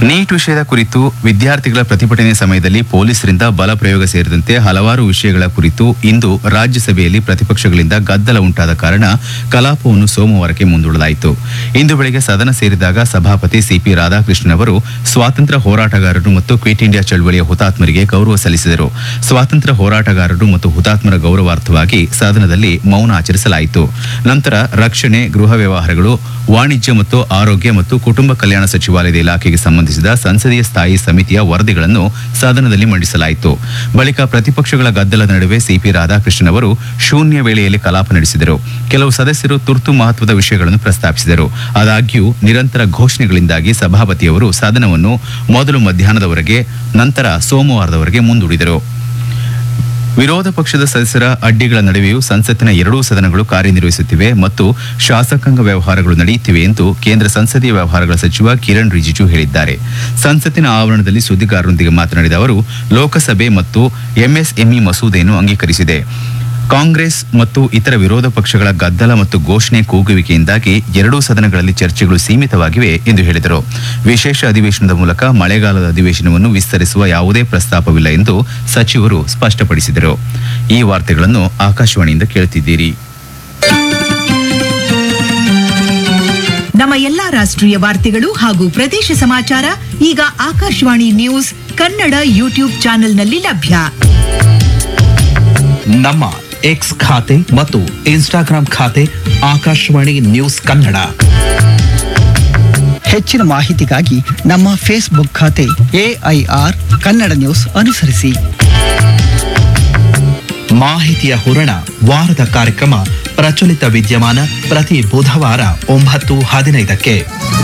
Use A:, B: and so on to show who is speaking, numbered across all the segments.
A: neat ವಿಷಯದ ಕುರಿತು ವಿದ್ಯಾರ್ಥಿಗಳ ಪ್ರತಿಭಟನೆ ಸಮಯದಲ್ಲಿ ಪೊಲೀಸರಿಂದ ಬಲ ಪ್ರಯೋಗ ಸೇರಿದಂತೆ ಹಲವಾರು ವಿಷಯಗಳ ಕುರಿತು ಇಂದು ರಾಜ್ಯಸಭೆಯಲ್ಲಿ ಪ್ರತಿಪಕ್ಷಗಳಿಂದ ಗದ್ದಲ ಉಂಟಾದ ಕಾರಣ ಕಲಾಪವನ್ನು ಸೋಮವಾರಕ್ಕೆ ಮುಂದೂಡಲಾಯಿತು ಇಂದು ಬೆಳಗ್ಗೆ ಸದನ ಸೇರಿದಾಗ ಸಭಾಪತಿ ಸಿಪಿ ರಾಧಾಕೃಷ್ಣನ್ ಅವರು ಸ್ವಾತಂತ್ರ್ಯ ಹೋರಾಟಗಾರರು ಮತ್ತು ಕ್ವಿಟ್ ಇಂಡಿಯಾ ಚಳವಳಿಯ ಹುತಾತ್ಮರಿಗೆ ಗೌರವ ಸಲ್ಲಿಸಿದರು ಸ್ವಾತಂತ್ರ್ಯ ಹೋರಾಟಗಾರರು ಮತ್ತು ಹುತಾತ್ಮರ ಗೌರವಾರ್ಥವಾಗಿ ಸದನದಲ್ಲಿ ಮೌನ ಆಚರಿಸಲಾಯಿತು ನಂತರ ರಕ್ಷಣೆ ಗೃಹ ವ್ಯವಹಾರಗಳು ವಾಣಿಜ್ಯ ಮತ್ತು ಆರೋಗ್ಯ ಮತ್ತು ಕುಟುಂಬ ಕಲ್ಯಾಣ ಸಚಿವಾಲಯದ ಇಲಾಖೆಗೆ ಸಂಬಂಧಿಸಿದ ಸಂಸದೀಯ ಸ್ಥಾಯಿ ಸಮಿತಿಯ ವರದಿಗಳನ್ನು ಸದನದಲ್ಲಿ ಮಂಡಿಸಲಾಯಿತು ಬಳಿಕ ಪ್ರತಿಪಕ್ಷಗಳ ಗದ್ದಲದ ನಡುವೆ ಸಿಪಿ ರಾಧಾಕೃಷ್ಣನ್ ಅವರು ಶೂನ್ಯ ವೇಳೆಯಲ್ಲಿ ಕಲಾಪ ನಡೆಸಿದರು ಕೆಲವು ಸದಸ್ಯರು ತುರ್ತು ಮಹತ್ವದ ವಿಷಯಗಳನ್ನು ಪ್ರಸ್ತಾಪಿಸಿದರು ಆದಾಗ್ಯೂ ನಿರಂತರ ಘೋಷಣೆಗಳಿಂದಾಗಿ ಸಭಾಪತಿಯವರು ಸದನವನ್ನು ಮೊದಲು ಮಧ್ಯಾಹ್ನದವರೆಗೆ ನಂತರ ಸೋಮವಾರದವರೆಗೆ ಮುಂದೂಡಿದರು ವಿರೋಧ ಪಕ್ಷದ ಸದಸ್ಯರ ಅಡ್ಡಿಗಳ ನಡುವೆಯೂ ಸಂಸತ್ತಿನ ಎರಡೂ ಸದನಗಳು ಕಾರ್ಯನಿರ್ವಹಿಸುತ್ತಿವೆ ಮತ್ತು ಶಾಸಕಾಂಗ ವ್ಯವಹಾರಗಳು ನಡೆಯುತ್ತಿವೆ ಎಂದು ಕೇಂದ್ರ ಸಂಸದೀಯ ವ್ಯವಹಾರಗಳ ಸಚಿವ ಕಿರಣ್ ರಿಜಿಜು ಹೇಳಿದ್ದಾರೆ ಸಂಸತ್ತಿನ ಆವರಣದಲ್ಲಿ ಸುದ್ದಿಗಾರರೊಂದಿಗೆ ಮಾತನಾಡಿದ ಅವರು ಲೋಕಸಭೆ ಮತ್ತು ಎಂಎಸ್ಎಂಇ ಮಸೂದೆಯನ್ನು ಅಂಗೀಕರಿಸಿದೆ ಕಾಂಗ್ರೆಸ್ ಮತ್ತು ಇತರ ವಿರೋಧ ಪಕ್ಷಗಳ ಗದ್ದಲ ಮತ್ತು ಘೋಷಣೆ ಕೂಗುವಿಕೆಯಿಂದಾಗಿ ಎರಡೂ ಸದನಗಳಲ್ಲಿ ಚರ್ಚೆಗಳು ಸೀಮಿತವಾಗಿವೆ ಎಂದು ಹೇಳಿದರು ವಿಶೇಷ ಅಧಿವೇಶನದ ಮೂಲಕ ಮಳೆಗಾಲದ ಅಧಿವೇಶನವನ್ನು ವಿಸ್ತರಿಸುವ ಯಾವುದೇ ಪ್ರಸ್ತಾಪವಿಲ್ಲ ಎಂದು ಸಚಿವರು ಸ್ಪಷ್ಟಪಡಿಸಿದರು ಈ ವಾರ್ತೆಗಳನ್ನು ಆಕಾಶವಾಣಿಯಿಂದ ಕೇಳುತ್ತಿದ್ದೀರಿ
B: ನಮ್ಮ ಎಲ್ಲಾ ರಾಷ್ಟ್ರೀಯ ವಾರ್ತೆಗಳು ಹಾಗೂ ಪ್ರದೇಶ ಸಮಾಚಾರ ಈಗ ಆಕಾಶವಾಣಿ ನ್ಯೂಸ್ ಕನ್ನಡ ಯೂಟ್ಯೂಬ್ ಚಾನೆಲ್ನಲ್ಲಿ ಲಭ್ಯ
C: ನಮ್ಮ ಎಕ್ಸ್ ಖಾತೆ ಮತ್ತು ಇನ್ಸ್ಟಾಗ್ರಾಂ ಖಾತೆ ಆಕಾಶವಾಣಿ ನ್ಯೂಸ್ ಕನ್ನಡ
D: ಹೆಚ್ಚಿನ ಮಾಹಿತಿಗಾಗಿ ನಮ್ಮ ಫೇಸ್ಬುಕ್ ಖಾತೆ ಎಐಆರ್ ಕನ್ನಡ ನ್ಯೂಸ್ ಅನುಸರಿಸಿ
C: ಮಾಹಿತಿಯ ಹೂರಣ ವಾರದ ಕಾರ್ಯಕ್ರಮ ಪ್ರಚಲಿತ ವಿದ್ಯಮಾನ ಪ್ರತಿ ಬುಧವಾರ ಒಂಬತ್ತು ಹದಿನೈದಕ್ಕೆ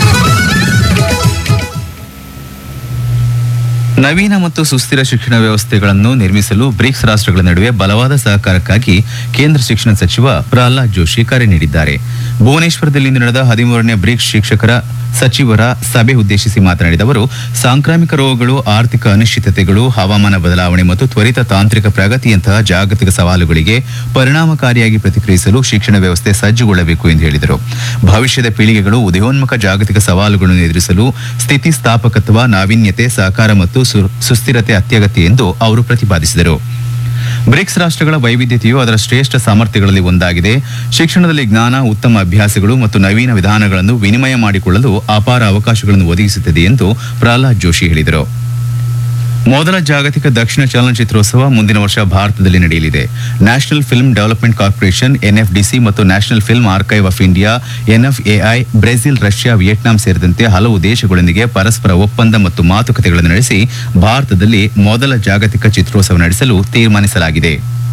A: ನವೀನ ಮತ್ತು ಸುಸ್ಥಿರ ಶಿಕ್ಷಣ ವ್ಯವಸ್ಥೆಗಳನ್ನು ನಿರ್ಮಿಸಲು ಬ್ರಿಕ್ಸ್ ರಾಷ್ಟ್ರಗಳ ನಡುವೆ ಬಲವಾದ ಸಹಕಾರಕ್ಕಾಗಿ ಕೇಂದ್ರ ಶಿಕ್ಷಣ ಸಚಿವ ಪ್ರಹ್ಲಾದ್ ಜೋಶಿ ಕರೆ ನೀಡಿದ್ದಾರೆ ಭುವನೇಶ್ವರದಲ್ಲಿಂದು ನಡೆದ ಹದಿಮೂರನೇ ಬ್ರಿಕ್ಸ್ ಶಿಕ್ಷಕರ ಸಚಿವರ ಸಭೆ ಉದ್ದೇಶಿಸಿ ಮಾತನಾಡಿದ ಅವರು ಸಾಂಕ್ರಾಮಿಕ ರೋಗಗಳು ಆರ್ಥಿಕ ಅನಿಶ್ಚಿತತೆಗಳು ಹವಾಮಾನ ಬದಲಾವಣೆ ಮತ್ತು ತ್ವರಿತ ತಾಂತ್ರಿಕ ಪ್ರಗತಿಯಂತಹ ಜಾಗತಿಕ ಸವಾಲುಗಳಿಗೆ ಪರಿಣಾಮಕಾರಿಯಾಗಿ ಪ್ರತಿಕ್ರಿಯಿಸಲು ಶಿಕ್ಷಣ ವ್ಯವಸ್ಥೆ ಸಜ್ಜುಗೊಳ್ಳಬೇಕು ಎಂದು ಹೇಳಿದರು ಭವಿಷ್ಯದ ಪೀಳಿಗೆಗಳು ಉದಯೋನ್ಮುಖ ಜಾಗತಿಕ ಸವಾಲುಗಳನ್ನು ಎದುರಿಸಲು ಸ್ಥಿತಿಸ್ಥಾಪಕತ್ವ ನಾವೀನ್ಯತೆ ಸಹಕಾರ ಮತ್ತು ಸು- ಸುಸ್ಥಿರತೆ ಅತ್ಯಗತ್ಯ ಎಂದು ಅವರು ಪ್ರತಿಪಾದಿಸಿದರು ಬ್ರಿಕ್ಸ್ ರಾಷ್ಟ್ರಗಳ ವೈವಿಧ್ಯತೆಯು ಅದರ ಶ್ರೇಷ್ಠ ಸಾಮರ್ಥ್ಯಗಳಲ್ಲಿ ಒಂದಾಗಿದೆ ಶಿಕ್ಷಣದಲ್ಲಿ ಜ್ಞಾನ ಉತ್ತಮ ಅಭ್ಯಾಸಗಳು ಮತ್ತು ನವೀನ ವಿಧಾನಗಳನ್ನು ವಿನಿಮಯ ಮಾಡಿಕೊಳ್ಳಲು ಅಪಾರ ಅವಕಾಶಗಳನ್ನು ಒದಗಿಸುತ್ತದೆ ಎಂದು ಪ್ರಹ್ಲಾದ್ ಜೋಶಿ ಹೇಳಿದರು ಮೊದಲ ಜಾಗತಿಕ ದಕ್ಷಿಣ ಚಲನಚಿತ್ರೋತ್ಸವ ಮುಂದಿನ ವರ್ಷ ಭಾರತದಲ್ಲಿ ನಡೆಯಲಿದೆ National Film Development Corporation NFDC ಮತ್ತು National Film Archive of India NFAI Brazil Russia Vietnam ಸೇರಿದಂತೆ ಹಲವು ದೇಶಗಳೊಂದಿಗೆ ಪರಸ್ಪರ ಒಪ್ಪಂದ ಮತ್ತು ಮಾತುಕತೆಗಳನ್ನು ನಡೆಸಿ ಭಾರತದಲ್ಲಿ ಮೊದಲ ಜಾಗತಿಕ ಚಿತ್ರೋತ್ಸವ ನಡೆಸಲು ತೀರ್ಮಾನಿಸಲಾಗಿದೆ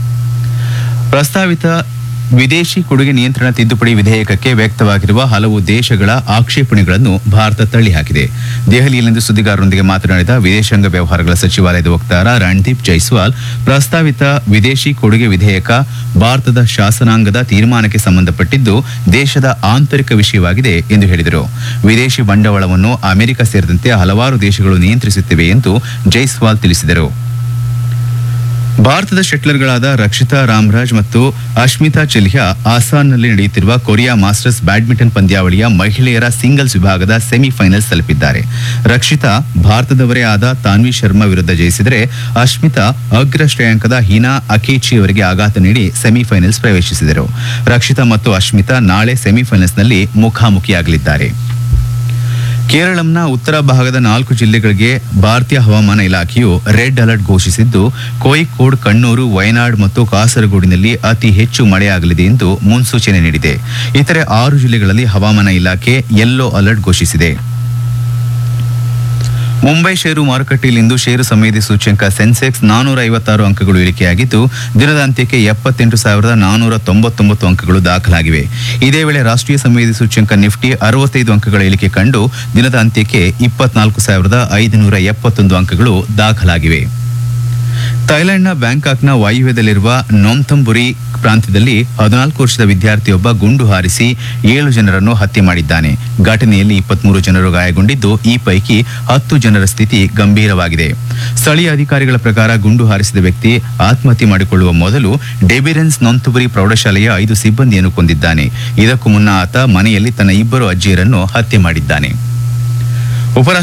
A: ಪ್ರಸ್ತಾವಿತ ವಿದೇಶಿ ಕೊಡುಗೆ ನಿಯಂತ್ರಣ ತಿದ್ದುಪಡಿ ವಿಧೇಯಕಕ್ಕೆ ವ್ಯಕ್ತವಾಗಿರುವ ಹಲವು ದೇಶಗಳ ಆಕ್ಷೇಪಣೆಗಳನ್ನು ಭಾರತ ತಳ್ಳಿಹಾಕಿದೆ ದೆಹಲಿಯಲ್ಲಿಂದು ಸುದ್ದಿಗಾರರೊಂದಿಗೆ ಮಾತನಾಡಿದ ವಿದೇಶಾಂಗ ವ್ಯವಹಾರಗಳ ಸಚಿವಾಲಯದ ವಕ್ತಾರ ರಣದೀಪ್ ಜೈಸ್ವಾಲ್ ಪ್ರಸ್ತಾವಿತ ವಿದೇಶಿ ಕೊಡುಗೆ ವಿಧೇಯಕ ಭಾರತದ ಶಾಸನಾಂಗದ ತೀರ್ಮಾನಕ್ಕೆ ಸಂಬಂಧಪಟ್ಟಿದ್ದು ದೇಶದ ಆಂತರಿಕ ವಿಷಯವಾಗಿದೆ ಎಂದು ಹೇಳಿದರು ವಿದೇಶಿ ಬಂಡವಾಳವನ್ನು ಅಮೆರಿಕ ಸೇರಿದಂತೆ ಹಲವಾರು ದೇಶಗಳು ನಿಯಂತ್ರಿಸುತ್ತಿವೆ ಎಂದು ಜೈಸ್ವಾಲ್ ತಿಳಿಸಿದರು ಭಾರತದ ಶಟ್ಲರ್ಗಳಾದ ರಕ್ಷಿತಾ ರಾಮ್ರಾಜ್ ಮತ್ತು ಅಶ್ಮಿತಾ ಚೆಲಿಹಾ ಆಸಾನ್ನಲ್ಲಿ ನಡೆಯುತ್ತಿರುವ ಕೊರಿಯಾ ಮಾಸ್ಟರ್ಸ್ ಬ್ಯಾಡ್ಮಿಂಟನ್ ಪಂದ್ಯಾವಳಿಯ ಮಹಿಳೆಯರ ಸಿಂಗಲ್ಸ್ ವಿಭಾಗದ ಸೆಮಿಫೈನಲ್ಸ್ ತಲುಪಿದ್ದಾರೆ ರಕ್ಷಿತಾ ಭಾರತದವರೇ ಆದ ತಾನ್ವಿ ಶರ್ಮಾ ವಿರುದ್ಧ ಜಯಿಸಿದರೆ ಅಶ್ಮಿತಾ ಅಗ್ರ ಶ್ರೇಯಾಂಕದ ಹೀನಾ ಅಕೇಚಿ ಅವರಿಗೆ ಆಘಾತ ನೀಡಿ ಸೆಮಿಫೈನಲ್ಸ್ ಪ್ರವೇಶಿಸಿದರು ರಕ್ಷಿತಾ ಮತ್ತು ಅಶ್ಮಿತಾ ನಾಳೆ ಸೆಮಿಫೈನಲ್ಸ್ನಲ್ಲಿ ಮುಖಾಮುಖಿಯಾಗಲಿದ್ದಾರೆ ಕೇರಳಂನ ಉತ್ತರ ಭಾಗದ ನಾಲ್ಕು ಜಿಲ್ಲೆಗಳಿಗೆ ಭಾರತೀಯ ಹವಾಮಾನ ಇಲಾಖೆಯು ರೆಡ್ ಅಲರ್ಟ್ ಘೋಷಿಸಿದ್ದು ಕೋಯಿಕೋಡ್ ಕಣ್ಣೂರು ವಯನಾಡ್ ಮತ್ತು ಕಾಸರಗೋಡಿನಲ್ಲಿ ಅತಿ ಹೆಚ್ಚು ಮಳೆಯಾಗಲಿದೆ ಎಂದು ಮುನ್ಸೂಚನೆ ನೀಡಿದೆ ಇತರೆ ಆರು ಜಿಲ್ಲೆಗಳಲ್ಲಿ ಹವಾಮಾನ ಇಲಾಖೆ ಯೆಲ್ಲೋ ಅಲರ್ಟ್ ಘೋಷಿಸಿದೆ ಮುಂಬೈ ಷೇರು ಮಾರುಕಟ್ಟೆಯಲ್ಲಿಂದು ಷೇರು ಸಂವೇದಿ ಸೂಚ್ಯಂಕ ಸೆನ್ಸೆಕ್ಸ್ ನಾನೂರ ಐವತ್ತಾರು ಅಂಕಗಳು ಇಳಿಕೆಯಾಗಿದ್ದು ದಿನದ ಅಂತ್ಯಕ್ಕೆ ಎಪ್ಪತ್ತೆಂಟು ಸಾವಿರದ ನಾನೂರ ತೊಂಬತ್ತೊಂಬತ್ತು ಅಂಕಗಳು ದಾಖಲಾಗಿವೆ ಇದೇ ವೇಳೆ ರಾಷ್ಟ್ರೀಯ ಸಂವೇದಿ ಸೂಚ್ಯಂಕ ನಿಫ್ಟಿ ಅರವತ್ತೈದು ಅಂಕಗಳ ಇಳಿಕೆ ಕಂಡು ದಿನದ ಅಂತ್ಯಕ್ಕೆ ಇಪ್ಪತ್ನಾಲ್ಕು ಸಾವಿರದ ಐದುನೂರ ಎಪ್ಪತ್ತೊಂದು ಅಂಕಗಳು ದಾಖಲಾಗಿವೆ ಥೈಲ್ಯಾಂಡ್ನ ಬ್ಯಾಂಕಾಕ್ನ ವಾಯುವ್ಯದಲ್ಲಿರುವ ನೊಂತಂಬುರಿ ಪ್ರಾಂತ್ಯದಲ್ಲಿ ಹದಿನಾಲ್ಕು ವರ್ಷದ ವಿದ್ಯಾರ್ಥಿಯೊಬ್ಬ ಗುಂಡು ಹಾರಿಸಿ ಏಳು ಜನರನ್ನು ಹತ್ಯೆ ಮಾಡಿದ್ದಾನೆ ಘಟನೆಯಲ್ಲಿ ಇಪ್ಪತ್ಮೂರು ಜನರು ಗಾಯಗೊಂಡಿದ್ದು ಈ ಪೈಕಿ ಹತ್ತು ಜನರ ಸ್ಥಿತಿ ಗಂಭೀರವಾಗಿದೆ ಸ್ಥಳೀಯ ಅಧಿಕಾರಿಗಳ ಪ್ರಕಾರ ಗುಂಡು ಹಾರಿಸಿದ ವ್ಯಕ್ತಿ ಆತ್ಮಹತ್ಯೆ ಮಾಡಿಕೊಳ್ಳುವ ಮೊದಲು ಡೆಬಿರೆನ್ಸ್ ನೊಂತುಬುರಿ ಪ್ರೌಢಶಾಲೆಯ ಐದು ಸಿಬ್ಬಂದಿಯನ್ನು ಕೊಂದಿದ್ದಾನೆ ಇದಕ್ಕೂ ಮುನ್ನ ಆತ ಮನೆಯಲ್ಲಿ ತನ್ನ ಇಬ್ಬರು ಅಜ್ಜಿಯರನ್ನು ಹತ್ಯೆ ಮಾಡಿದ್ದಾನೆ ಉಪರಾಷ್ಟ್ರ